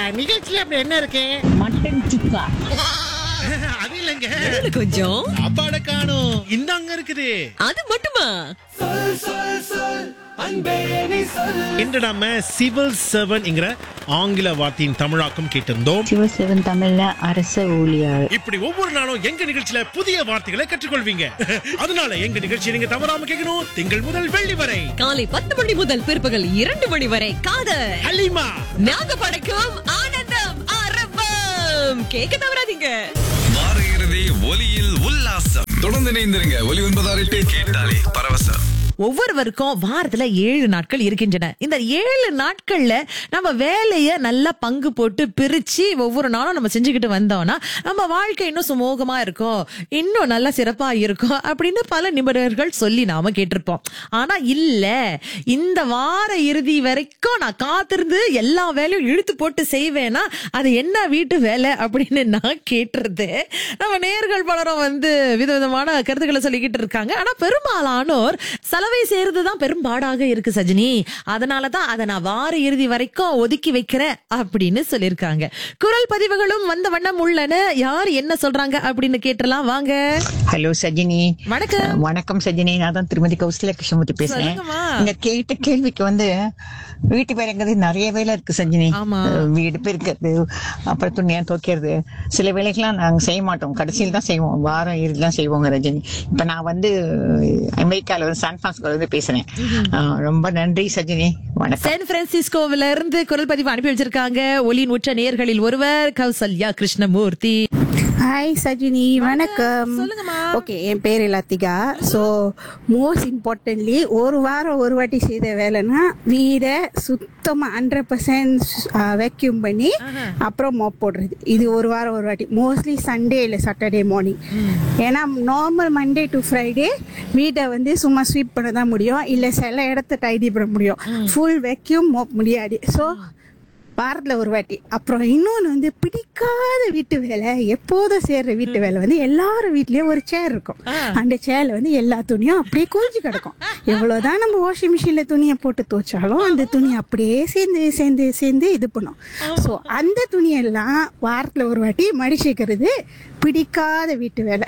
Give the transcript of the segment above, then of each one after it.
நிகழ்ச்சியில அப்படி என்ன இருக்கு மட்டன் சுக்கா அது இல்லைங்க இதுல கொஞ்சம் சாப்பாட காணும் இந்தாங்க இருக்குது அது மட்டுமா இன்று நாம சிவில் சர்வன்ங்கிற ஆங்கில வார்த்தையின் தமிழாக்கம் கேட்டிருந்தோம் சிவசிவன் தமிழ்ல அரச ஊழியர் இப்படி ஒவ்வொரு நாளும் எங்க நிகழ்ச்சியில புதிய வார்த்தைகளை கற்றுக்கொள்வீங்க அதனால எங்க நிகழ்ச்சியை நீங்க தவறாம கேட்கணும் திங்கள் முதல் வெள்ளி வரை காலை பத்து மணி முதல் பிற்பகல் இரண்டு மணி வரை காதல் ஹலிமா நாங்க படைக்கும் ஆனந்தம் ஆரம்பம் கேட்க தவறாதீங்க வார இறுதி ஒலியில் உல்லாசம் தொடர்ந்து இணைந்திருங்க ஒலி ஒன்பதாறு எட்டு கேட்டாலே பரவசம் ஒவ்வொருவருக்கும் வாரத்துல ஏழு நாட்கள் இருக்கின்றன இந்த ஏழு நாட்கள்ல நம்ம வேலைய நல்லா பங்கு போட்டு பிரிச்சு ஒவ்வொரு நாளும் நம்ம செஞ்சுக்கிட்டு வந்தோம்னா நம்ம வாழ்க்கை இன்னும் சுமூகமா இருக்கும் இன்னும் நல்லா சிறப்பா இருக்கும் அப்படின்னு பல நிபுணர்கள் சொல்லி நாம கேட்டிருப்போம் ஆனா இல்ல இந்த வார இறுதி வரைக்கும் நான் காத்திருந்து எல்லா வேலையும் இழுத்து போட்டு செய்வேனா அது என்ன வீட்டு வேலை அப்படின்னு நான் கேட்டுறது நம்ம நேர்கள் பலரும் வந்து விதவிதமான கருத்துக்களை சொல்லிக்கிட்டு இருக்காங்க ஆனா பெரும்பாலானோர் செலவை செய்யறது தான் பெரும்பாடாக இருக்கு சஜினி அதனால தான் அதை நான் வார இறுதி வரைக்கும் ஒதுக்கி வைக்கிறேன் அப்படின்னு சொல்லியிருக்காங்க குரல் பதிவுகளும் வந்த வண்ணம் உள்ளன யார் என்ன சொல்றாங்க அப்படின்னு கேட்டலாம் வாங்க ஹலோ சஜினி வணக்கம் வணக்கம் சஜினி நான் தான் திருமதி கௌசல்யா கிருஷ்ணமூர்த்தி பேசுறேன் சொல்லுங்கம்மா. நீங்க கேட்ட கேள்விக்கு வந்து வீட்டு வேலைங்கிறது நிறைய வேலை இருக்கு சஜினி ஆமா. அஹ் வீடு பெருக்கிறது அப்புறம் துணியா துவைக்கிறது சில வேலைகள்லாம் நாங்க செய்ய மாட்டோம் கடைசியில் தான் செய்வோம் வாரம் இறுதிலாம் செய்வோங்க ரஜினி இப்ப நான் வந்து அமெரிக்கால வந்து சான் பிரான்சிஸ்கோல இருந்து பேசுறேன் அஹ் ரொம்ப நன்றி சஜினி வணக்கம் சான் பிரான்சிஸ்கோவில இருந்து குரல் பதிவு அனுப்பி வச்சிருக்காங்க ஒலியின் உற்ற நேர்களில் ஒருவர் கௌசல்யா கிருஷ்ணமூர்த்தி ஹாய் சஜினி வணக்கம் சொல்லுங்கம்மா. ஓகே என் பேர் லத்திகா ஸோ மோஸ்ட் இம்பார்ட்டன்ட்லி ஒரு வாரம் ஒரு வாட்டி செய்த வேலைன்னா வீடை சுத்தமாக ஹண்ட்ரட் பர்சன்ட் வேக்யூம் பண்ணி அப்புறம் மோப் போடுறது இது ஒரு வாரம் ஒரு வாட்டி மோஸ்ட்லி சண்டே இல்லை சாட்டர்டே மார்னிங் ஏன்னா நார்மல் மண்டே டு ஃப்ரைடே வீட்டை வந்து சும்மா ஸ்வீப் பண்ண தான் முடியும் இல்லை சில இடத்த டைடி பண்ண முடியும் ஃபுல் வேக்யூம் மோப் முடியாது ஸோ வாரத்துல ஒரு வாட்டி அப்புறம் இன்னொன்று வந்து பிடிக்காத வீட்டு வேலை எப்போதும் செய்யற வீட்டு வேலை வந்து எல்லாரும் வீட்லயும் ஒரு சேர் இருக்கும் அந்த சேர்ல வந்து எல்லா துணியும் அப்படியே குவிஞ்சு கிடக்கும் எவ்வளவுதான் நம்ம வாஷிங் மிஷின்ல துணியை போட்டு துவைச்சாலும் அந்த துணி அப்படியே சேர்ந்து சேர்ந்து சேர்ந்து இது பண்ணும் ஸோ அந்த துணியெல்லாம் வாரத்துல ஒரு வாட்டி மடிச்சுக்கிறது பிடிக்காத வீட்டு வேலை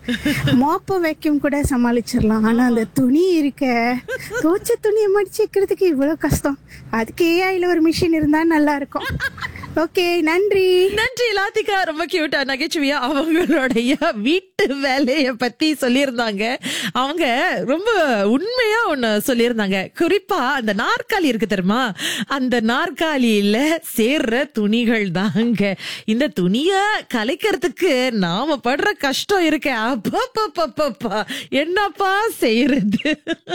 மோப்ப வைக்கும் கூட சமாளிச்சிடலாம் ஆனா அந்த துணி இருக்க துவைச்ச துணியை மடிச்சு வைக்கிறதுக்கு இவ்வளவு கஷ்டம் அதுக்கு ஏஐல ஒரு மிஷின் இருந்தா நல்லா இருக்கும் ஓகே நன்றி நன்றி லாத்திகா ரொம்ப கியூட்டா நகைச்சுவையா அவங்களுடைய வீட்டு வேலைய பத்தி சொல்லியிருந்தாங்க அவங்க ரொம்ப உண்மையா ஒண்ணு சொல்லியிருந்தாங்க குறிப்பா அந்த நாற்காலி இருக்கு தெரியுமா அந்த நாற்காலியில சேர்ற துணிகள் தாங்க இந்த துணிய கலைக்கிறதுக்கு நாம படுற கஷ்டம் இருக்கே அப்பா என்னப்பா செய்யறது